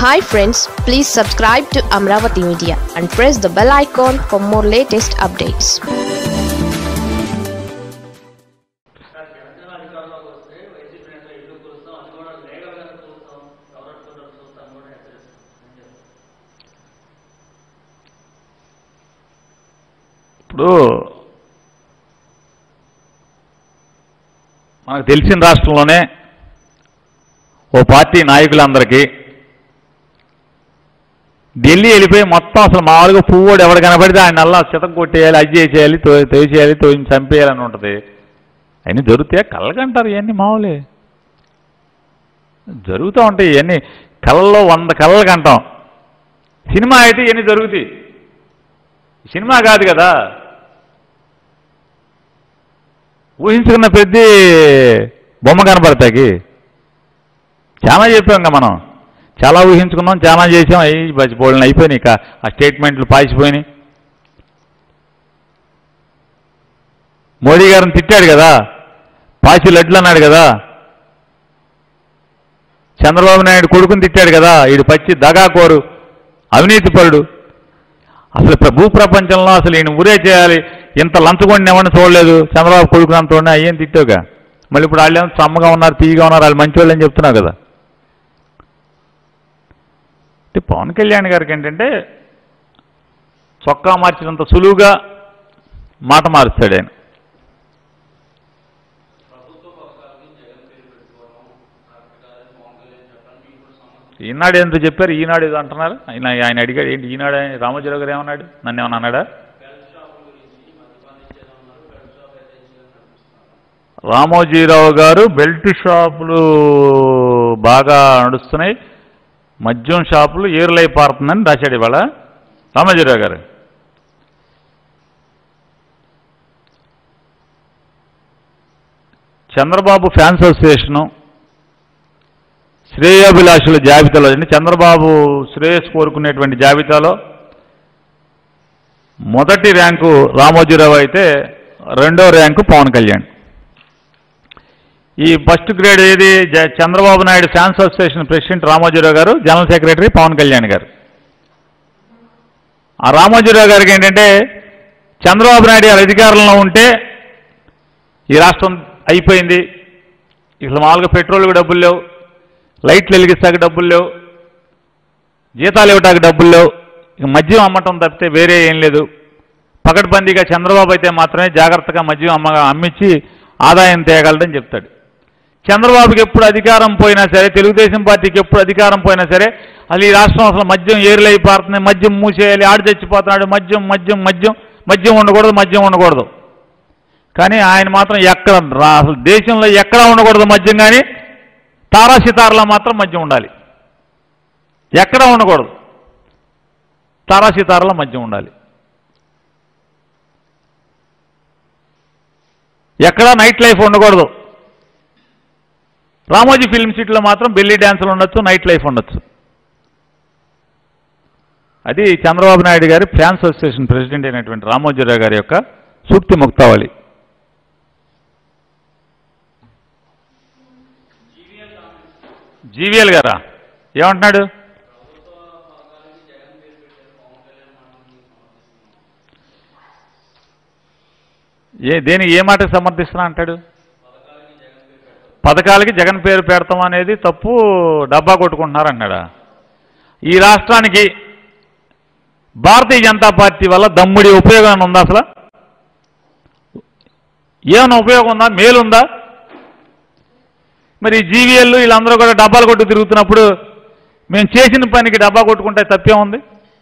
hi friends please subscribe to Amaravati media and press the bell icon for more latest updates Telangana అధికారంలోకి వస్తే YCP నేతలు ఇల్లు కూలుస్తాం అది కూడా లీగల్గా కూలుస్తాం ఎవరెట్టుకుంటారు చూస్తాం కూడా హెచ్చరిస్తాం ఇప్పుడు మనకు తెలిసిన రాష్ట్రంలోనే ఓ పార్టీ నాయకులందరికీ ఢిల్లీ వెళ్ళిపోయి మొత్తం అసలు మామూలుగా పువ్వుడు ఎవడు కనబడితే ఆయన అల్లా చితం కొట్టేయాలి అది చేసేయాలి తో తోసేయాలి తో చంపేయాలని ఉంటుంది అవన్నీ దొరుకుతాయా కళ్ళకంటారు ఇవన్నీ మామూలే జరుగుతూ ఉంటాయి ఇవన్నీ కళ్ళలో వంద కళ్ళలు కంటాం సినిమా అయితే ఇవన్నీ జరుగుతాయి సినిమా కాదు కదా ఊహించుకున్న ప్రతి బొమ్మ కనపడతాకి చాలా చెప్పాం కదా మనం చాలా ఊహించుకున్నాం చాలా చేసాం అయ్యి బచ్చిపోవడం అయిపోయినాయి ఇక ఆ స్టేట్మెంట్లు పాసిపోయినాయి మోడీ గారిని తిట్టాడు కదా పాచి లడ్లు అన్నాడు కదా చంద్రబాబు నాయుడు కొడుకుని తిట్టాడు కదా ఈడు పచ్చి దగాకోరు అవినీతిపరుడు అసలు ప్ర- భూప్రపంచంలో అసలు ఈయన ఊరే చేయాలి ఇంత లంచగొండి ఎవరిని చూడలేదు చంద్రబాబు కొడుకుని అంత ఉన్నా అయ్యేం తిట్టావుగా మళ్ళీ ఇప్పుడు వాళ్ళు ఏమో సమ్మగా ఉన్నారు తీయగా ఉన్నారు వాళ్ళు మంచి అని చెప్తున్నావు కదా అంటే పవన్ కళ్యాణ్ గారికి ఏంటంటే చొక్కా మార్చినంత సులువుగా మాట మారుస్తాడు ఆయన ఈనాడు ఏంటో చెప్పారు ఈనాడు ఏదో అంటున్నారు ఆయన ఆయన అడిగాడు ఏంటి ఈనాడు ఆయన రామోజీరావు గారు ఏమన్నాడు నన్ను ఏమన్నా అన్నాడా రామోజీరావు గారు బెల్ట్ షాపులు బాగా నడుస్తున్నాయి మద్యం షాపులు ఏరులై పారుతుందని రాశాడు ఇవాళ రామోజీరావు గారు చంద్రబాబు ఫ్యాన్స్ అసోసియేషను శ్రేయోభిలాషుల జాబితాలో అంటే చంద్రబాబు శ్రేయస్ కోరుకునేటువంటి జాబితాలో మొదటి ర్యాంకు రామోజీరావు అయితే రెండో ర్యాంకు పవన్ కళ్యాణ్ ఈ ఫస్ట్ గ్రేడ్ ఏది జ- Chandrababu Naidu fans association president Ramojirao గారు జనరల్ సెక్రటరీ పవన్ కళ్యాణ్ గారు ఆ రామోజీరావు గారికి ఏంటంటే చంద్రబాబు నాయుడు గారు అధికారంలో ఉంటే ఈ రాష్ట్రం అయిపోయింది ఇట్లా మామూలుగా పెట్రోల్కి డబ్బులు లేవు లైట్లు వెలిగిస్తాక డబ్బులు లేవు జీతాలు ఇవ్వటానికి డబ్బులు లేవు ఇక మద్యం అమ్మటం తప్పితే వేరే ఏం లేదు పకడ్బందీగా చంద్రబాబు అయితే మాత్రమే జాగ్రత్తగా మద్యం అమ్మగా అమ్మించి ఆదాయం తేయగలడని చెప్తాడు చంద్రబాబుకి ఎప్పుడు అధికారం పోయినా సరే తెలుగుదేశం పార్టీకి ఎప్పుడు అధికారం పోయినా సరే అసలు ఈ రాష్ట్రం అసలు మద్యం ఏరులై పారుతుంది మద్యం మూసేయాలి ఆడు చచ్చిపోతున్నాడు మద్యం మద్యం మద్యం మద్యం ఉండకూడదు మద్యం ఉండకూడదు కానీ ఆయన మాత్రం ఎక్కడ రా- అసలు దేశంలో ఎక్కడా ఉండకూడదు మద్యం కానీ తారా సితారలో మాత్రం మద్యం ఉండాలి ఎక్కడా ఉండకూడదు తారా సితారలో మద్యం ఉండాలి ఎక్కడా నైట్ లైఫ్ ఉండకూడదు రామోజీ ఫిల్మ్ సిటీలో మాత్రం బెల్లి డ్యాన్సులు ఉండొచ్చు నైట్ లైఫ్ ఉండొచ్చు అది చంద్రబాబు నాయుడు గారి ఫ్యాన్స్ అసోసియేషన్ ప్రెసిడెంట్ అయినటువంటి రామోజీరావు గారి యొక్క సూక్తి ముక్తావళి జీవీఎల్ గారా ఏమంటున్నాడు ఏ దేనికి ఏ మాటకు సమర్థిస్తున్నా అంటాడు పథకాలకి జగన్ పేరు పెడతాం అనేది తప్పు డబ్బా కొట్టుకుంటున్నారు అన్నాడా ఈ రాష్ట్రానికి భారతీయ జనతా పార్టీ వల్ల దమ్ముడి ఉపయోగం ఏమైనా ఉందా అసలు ఏమైనా ఉపయోగం ఉందా మేలుందా మరి జీవీఎల్ వీళ్ళందరూ కూడా డబ్బాలు కొట్టు తిరుగుతున్నప్పుడు మేము చేసిన పనికి డబ్బా కొట్టుకుంటే తప్పే ఉంది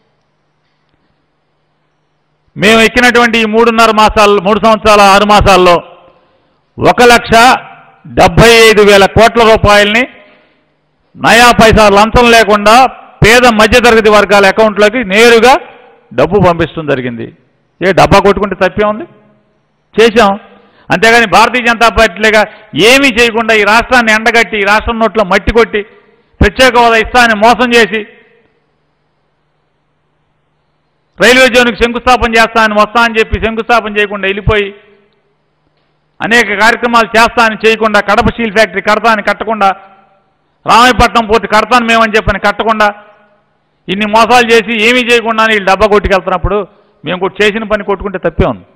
మేము ఎక్కినటువంటి ఈ మూడున్నర మాసాలు మూడు సంవత్సరాల ఆరు మాసాల్లో ఒక లక్ష డెబ్బై ఐదు వేల కోట్ల రూపాయలని నయా పైసా లంచం లేకుండా పేద మధ్యతరగతి వర్గాల అకౌంట్లోకి నేరుగా డబ్బు పంపించడం జరిగింది ఏ డబ్బా కొట్టుకుంటే తప్పే ఉంది చేశాం అంతేగాని భారతీయ జనతా పార్టీలేగా ఏమీ చేయకుండా ఈ రాష్ట్రాన్ని ఎండగట్టి ఈ రాష్ట్రం నోట్లో మట్టి కొట్టి ప్రత్యేక హోదా ఇస్తానని మోసం చేసి రైల్వే జోన్కి శంకుస్థాపన చేస్తానని వస్తా అని చెప్పి శంకుస్థాపన చేయకుండా వెళ్ళిపోయి అనేక కార్యక్రమాలు చేస్తా అని చేయకుండా కడప స్టీల్ ఫ్యాక్టరీ కడతా అని కట్టకుండా రామాయపట్నం పోతే కడతాను మేమని చెప్పని కట్టకుండా ఇన్ని మోసాలు చేసి ఏమీ చేయకుండా వీళ్ళు డబ్బా కొట్టుకెళ్తున్నప్పుడు మేము కూడా చేసిన పని కొట్టుకుంటే తప్పే ఉంది